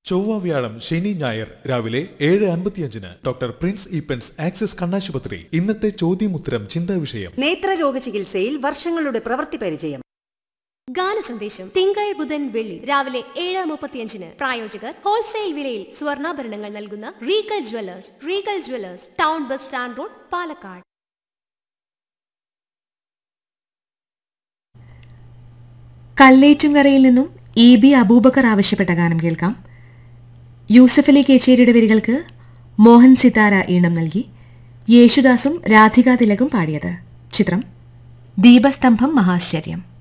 ചൊവ്വ വ്യാഴം ശനി ഞായർ രാവിലെ ഏഴ് അൻപത്തിയഞ്ചിന് ഡോക്ടർ പ്രിൻസ് ഈപ്പൻസ് ആക്സിസ് കണ്ണാശുപത്രി ഇന്നത്തെ ചോദ്യമുത്തരം ചിന്താ വിഷയം നേത്രരോഗ ചികിത്സയിൽ വർഷങ്ങളുടെ പ്രവൃത്തി പരിചയം ഗാന സന്ദേശം തിങ്കൾ ബുധൻ വെള്ളി രാവിലെ ഏഴ് മുപ്പത്തിയഞ്ചിന് പ്രായോജകർ ഹോൾസെയിൽ വിലയിൽ സ്വർണ്ണാഭരണങ്ങൾ നൽകുന്ന Regal Jewellers Regal Jewellers town bus stand road Palakkad കല്ലേറ്റുങ്കരയിൽ നിന്നും ഇ ബി അബൂബക്കർ ആവശ്യപ്പെട്ട ഗാനം കേൾക്കാം യൂസഫ് അലി കേച്ചേരിയുടെ വരികൾക്ക് മോഹൻ സിതാര ഈണം നൽകി യേശുദാസും രാധിക തിലകും പാടിയത് ചിത്രം ദീപസ്തംഭം മഹാശ്ചര്യം